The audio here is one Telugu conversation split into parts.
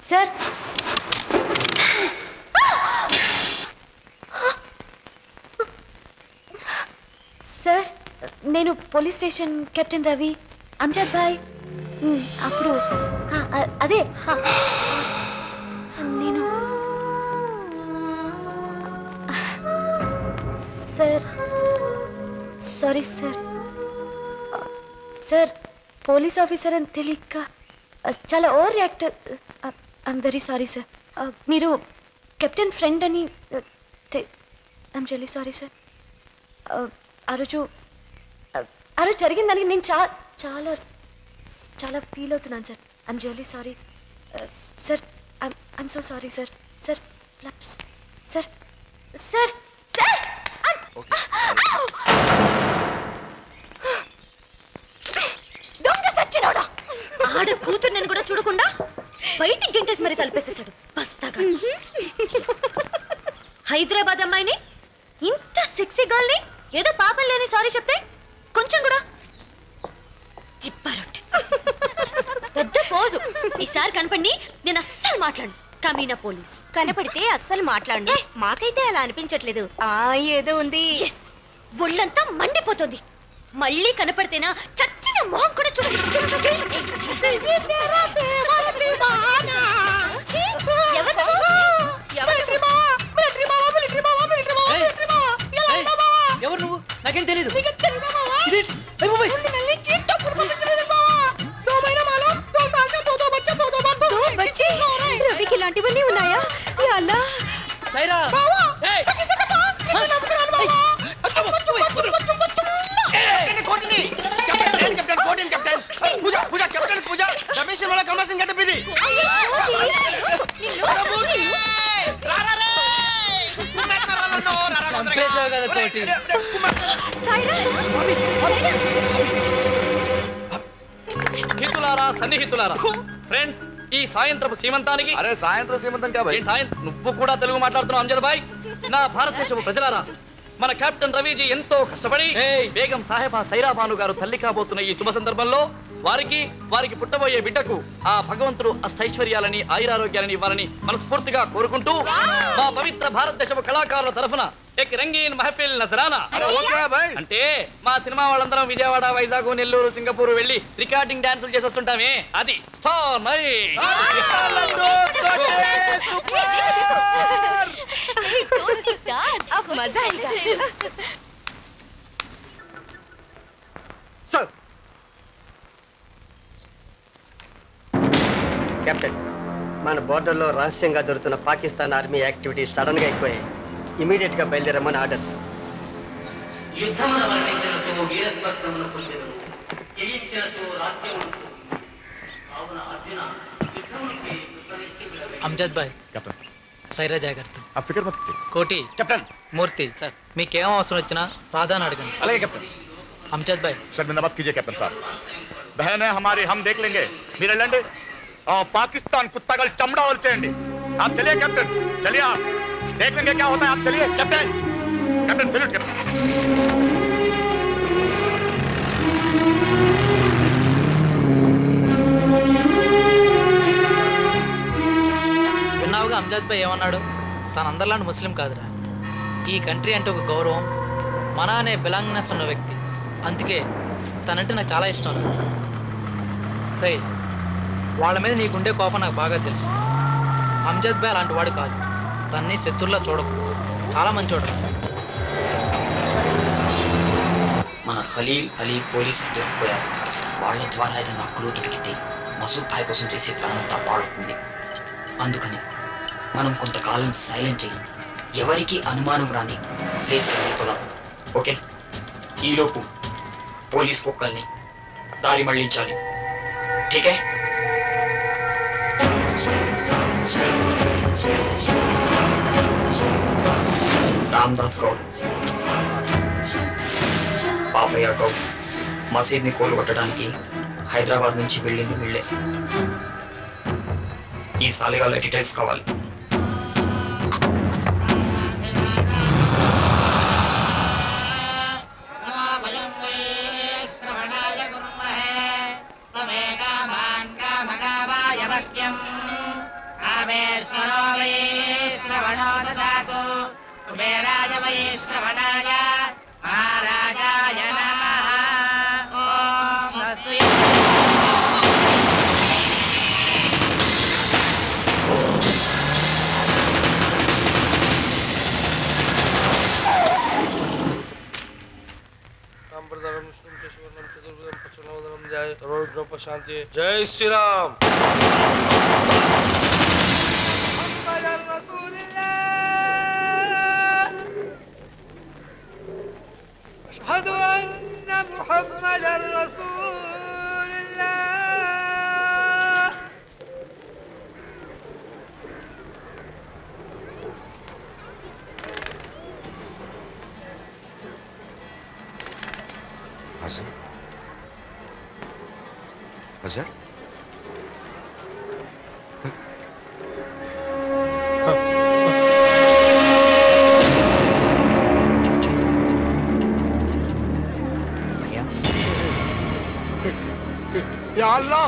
సార్ సార్ నేను police station captain Ravi Amjad bhai ఉమ్, అప్పుడు ఆ, అ- అదే ఆ, నేను sir sorry sir sir police officer అని తెలియక ఆ, చాలా overreact I'm very sorry sir మీరు కెప్టెన్ ఫ్రెండ్ అని ఐఎమ్ రియలీ సారీ సార్ ఆ రోజు ఆ, ఆ రోజు జరిగిందని నేను చా చాలా చాలా ఫీల్ అవుతున్నాను sir I'm really sorry sir I'm so sorry sir sir please sir sir sir దొంగ సచ్చినోడా ఆడ కూతుర్ని కూడా చూడకుండా బయటికి గంటేసి మరి తలిపేసేసాడు బస్తాగా హైదరాబాద్ అమ్మాయిని ఇంత సెక్సీ గర్ల్ని ఏదో పాపం లేని సారీ చెప్తే కొంచెం కూడా తిప్పారొట్టె పెద్ద పోజు ఈసారి కనపడి నేను అస్సలు మాట్లాడు కమీనా పోలీస్ కనపడితే అస్సలు మాట్లాడండి మాకైతే అలా అనిపించట్లేదు ఆ ఏదో ఉంది ఎస్ ఒళ్ళంతా మండిపోతుంది మళ్ళీ కనపడితేనా చచ్చిన మొహం కూడా చూడ ఛీ, ఎవరు? ఎవరు? ఎవరు నువ్వు నాకేం తెలీదు దో బచ్చి, రవికి ఇలాంటివన్నీ ఉన్నాయా యా అల్లా సైరా ఏయ్! పూజ పూజ కెప్టెన్ పూజ రమేష్ వాళ్ళ కమర్సింగ్ గడ్డపిది చంపేశావు కదా కోటి హితులారా సన్నిహితులారా ఫ్రెండ్స్ ఈ సాయంత్రపు సీమంతానికి అరే సాయంత్రం సీమంతం కా ఏం సాయం నువ్వు కూడా తెలుగు మాట్లాడుతున్నావు అంజద్ భాయ్ నా భారతదేశపు ప్రజలారా మన కెప్టెన్ రవిజీ ఎంతో కష్టపడి బేగం సాహెబా సైరాబాను గారు తల్లి కాబోతున్న ఈ శుభ సందర్భంలో వారికి వారికి పుట్టబోయే బిడ్డకు ఆ భగవంతుడు అష్టైశ్వర్యాలని ఆయురారోగ్యాలని ఇవ్వాలని మనస్ఫూర్తిగా కోరుకుంటూ మా పవిత్ర భారతదేశపు కళాకారుల తరఫున ఎక్ రంగీన్ మహఫిల్ నజరానా అంటే మా సినిమా వాళ్ళందరం విజయవాడ వైజాగ్ నెల్లూరు సింగపూర్ వెళ్ళి రికార్డింగ్ డాన్సులు చేసి వస్తుంటామే అది స్టార్ మై अब मजा आएगा సార్ కెప్టెన్ మన బోర్డర్లో రహస్యంగా దొరుకుతున్న పాకిస్తాన్ ఆర్మీ యాక్టివిటీస్ సడన్ గా ఎక్కువయ్యాయి ఇమీడియట్ గా బయలుదేరమని ఆర్డర్స్ ಯುದ್ಧವನ್ನು ವರ್ಣಿಸಿರುವುದು ವೀರಸ್ಪರ್ಧವನ್ನು ಹೊಂದಿದರು ಜಯಿಸಿರತು ರಾಜ್ಯವನ್ನು ಕಾవున ಅರ್ಜುನ ಯುದ್ಧಕ್ಕೆ ಕೃತನಿಷ್ಠೆ అమ్జద్ భాయ్ సైరా జాగ్రత్త ఆ ఫికర్ మత్ కోటి కెప్టెన్ మూర్తి సార్ మీకేం అవసరం వచ్చినా రాధాని అడగండి అలాగే కెప్టెన్ అమ్జద్ భాయ్ शर्मिंदा मत कीजिए कैप्टन साहब बहन है हमारी हम देख लेंगे మీరు వెళ్ళండి और पाकिस्तान कुत्तागल चमड़ा और చేయండి आप चलिए कैप्टन चलिए आप देख लेंगे क्या होता है आप चलिए कैप्टन कैप्टन सैल्यूट कैप्टन విన్నావుగా అమ్జద్ భాయ్ ఏమన్నాడు తన అందరిలాంటి ముస్లిం కాదురా ఈ కంట్రీ అంటే ఒక గౌరవం మన అనే బిలాంగ్నెస్ ఉన్న వ్యక్తి అందుకే తనంటే నాకు చాలా ఇష్టం రే వాళ్ళ మీద నీకుండే కోపం నాకు బాగా తెలుసు అమ్జద్ భాయ్ అలాంటి వాడు కాదు తన్ని శత్రుల్లా చూడకు చాలా మంచోడు మన ఖలీల్ అలీ పోలీస్ దొరికిపోయారు వాళ్ళ ద్వారా ఏదైనా అక్కులు దొరికితే మసూద్ భాయ్ కోసం చేసే ప్రాణంతా పాడవుతుంది అందుకని మనం కొంతకాలం సైలెంట్ అయ్యి ఎవరికి అనుమానం రాని ప్లేస్ వెళ్ళిపోదాం ఓకే ఈలోపు పోలీస్ కుక్కల్ని దారి మళ్లించాలి ఠీకే రామ్దాస్ గౌడ్ పాపయ్య గౌడ్ మసీద్ని కూలగొట్టడానికి హైదరాబాద్ నుంచి వెళ్ళింది వీళ్ళే ఈ సాలిగాల డీటెయిల్స్ కావాలి రామేశ్వరో వై శ్రవణో దదాతు కుబేరాయ వై శ్రవణాయ మహారాజాయ నమః ఓం స్వస్తి సాంప్రదాయం విష్ణుం శశివర్ణం చతుర్భుజం పచ్చనవదనం జయ సర్వవిఘ్నోప శాంతి జై శ్రీరామ్ أشهد أن محمدا رسول الله हजर हजर या अल्लाह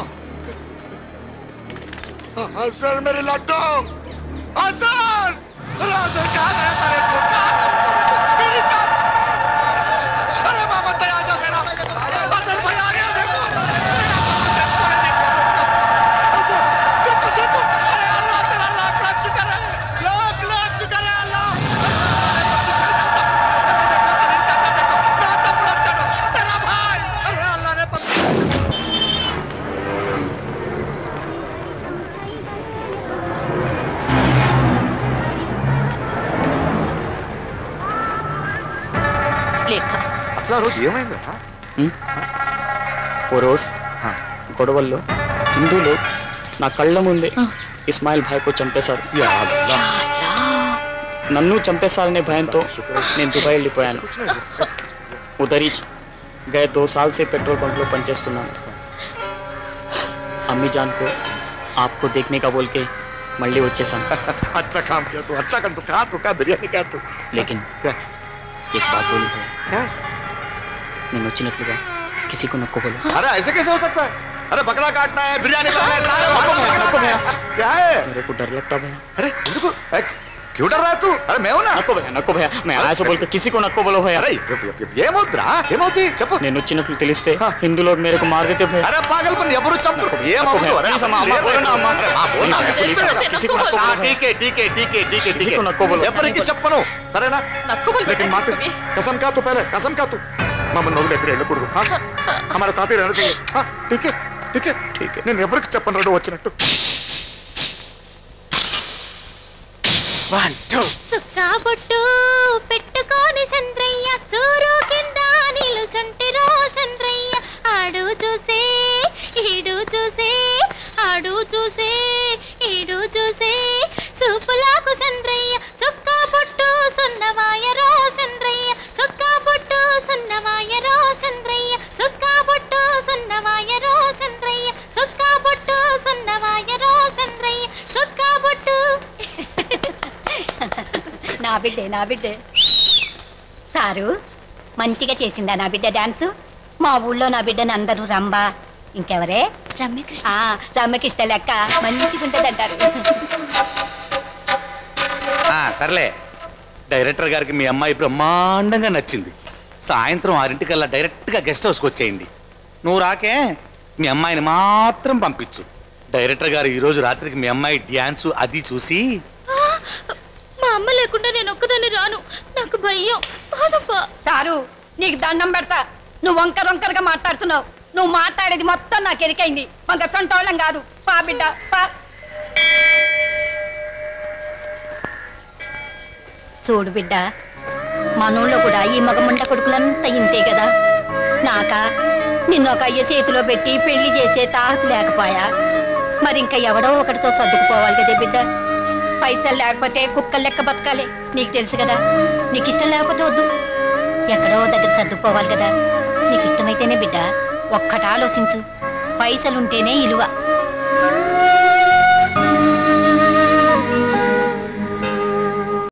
हसन मेरे लड्डू हसन अरे हसन कहाँ गया तेरे को कहाँ गया? मेरी जान अरे मोहम्मद भाई आजा मेरा हसन भाई आ गया देखो हसन, देखो, देखो। अरे अल्लाह तेरा लाख लाख शुक्र है लाख लाख शुक्र है अल्लाह तेरा भाई अरे अल्लाह ने पकड़ा లేఖ అసలు ఆ రోజు ఏమైందా ఓ రోజు గొడవల్లో హిందువులు నా కళ్ళ ముందే ఇస్మాయిల్ భాయ్కు చంపేశారు నన్ను చంపేశారనే భయంతో నేను దుబాయ్ వెళ్ళిపోయాను ఉదరి గయ దో సాల్ సే పెట్రోల్ బంక్ లో పనిచేస్తున్నాను అమ్మీ జాన్ को आपको देखने का बोल के మళ్ళీ వచ్చేసాను अच्छा काम किया तू अच्छा काम तू कहा तू कहा बिरयानी क्या तू लेकिन एक बात बोली है నేను వచ్చినట్లుగా किसी को नको बोलो अरे ऐसे कैसे हो सकता है अरे बकरा काटना है बिरयानी करना है सारे नको भैया क्या है मेरे को डर लगता भैया अरे देखो ए, क्यों डर रहा है तू अरे मैं हूं ना नको भैया नको भैया मैं ऐसे बोल के किसी को नको बोलो भैया अरे ये- ये- ఏమవుతురా ఏమవుతుంది చెప్పు నేను వచ్చినట్లు తెలిస్తే హిందువులు మేరకు మారితే భయ అరే పాగల్ పని ఎవరు చంపరు ఏమవుతుంది అరే ప్లీజ్ అమ్మా, అమ్మా, బోలో నా అమ్మా. ఆ, బోలో నా. ప్లీజ్, ప్లీజ్, చెప్తే కిసి को नको ఆ, बोलो టీకే టీకే టీకే టీకే किसी టీకే को नको बोलो ఎవరికి చెప్పను సరేనా लेकिन माँ से कसम का तू पहले कसम का तू మమ్మల్ని వదిలి ఎక్కడ వెళ్ళకూడదు हाँ? हमारे साथ ही रहना चाहिए हाँ, ठीक है ठीक है ठीक है నేను ఎవరికి చెప్పను రెండు వచ్చినట్టు వన్ టూ సుక్కాబొట్టు పెట్టుకోని చంద్రయ్య సూరు కింద నిలుచుంటిరో చంద్రయ్య ఆడు చూసే ఈడు చూసే ఆడు చూసే ఈడు చూసే సూపులాకు చంద్రయ్య సుక్కాబొట్టు సున్నవాయరో చంద్రయ్య సుక్కాబొట్టు సున్నవాయరో చంద్రయ్య సుక్కాబొట్టు సున్నవాయరో చంద్రయ్య సుక్కాబొట్టు సున్నవాయరో చంద్రయ్య సుక్కాబొట్టు నా బిడ్డే నా బిడ్డే సారు మంచిగా చేసిందా నా బిడ్డ డాన్స్ మా ఊళ్ళో నా బిడ్డని అందరూ రంబా ఇంకెవరే రమ్యకృష్ణ ఆ రమ్యకృష్ణ లెక్క మంచిగా ఉంటదంటారు ఆ, సర్లే డైరెక్టర్ గారికి మీ అమ్మాయి బ్రహ్మాండంగా నచ్చింది సాయంత్రం ఆరింటికల్లా డైరెక్ట్గా గెస్ట్ హౌస్కి వచ్చేయండి నువ్వు రాకే మీ అమ్మాయిని మాత్రం పంపించు డైరెక్టర్ గారు ఈ రోజు రాత్రికి మీ అమ్మాయి డ్యాన్సు అది చూసి మా అమ్మ లేకుండా నేను ఒక్కదాన్ని రాను నాకు భయం బాధపా సారు నీకు దండం పెడతా నువ్వు వంకర వంకరగా మాట్లాడుతున్నావు నువ్వు మాట్లాడేది మొత్తం నాకు ఎరికైంది వంక సొంటోళ్ళం కాదు పా బిడ్డ పా చూడు బిడ్డ మనూళ్ళో కూడా ఈ మగముండ కొడుకులంతా ఇంతే కదా నాక నిన్న ఒక అయ్య చేతిలో పెట్టి పెళ్లి చేసే తాహతు లేకపోయా మరి ఇంకా ఎవడో ఒకటితో సర్దుకుపోవాలి కదే బిడ్డ పైసలు లేకపోతే కుక్కలు లెక్క బతకాలి నీకు తెలుసు కదా నీకు ఇష్టం లేకపోతే వద్దు ఎక్కడో దగ్గర సర్దుకుపోవాలి కదా నీకు ఇష్టమైతేనే బిడ్డ ఒక్కటి ఆలోచించు పైసలుంటేనే ఇలువ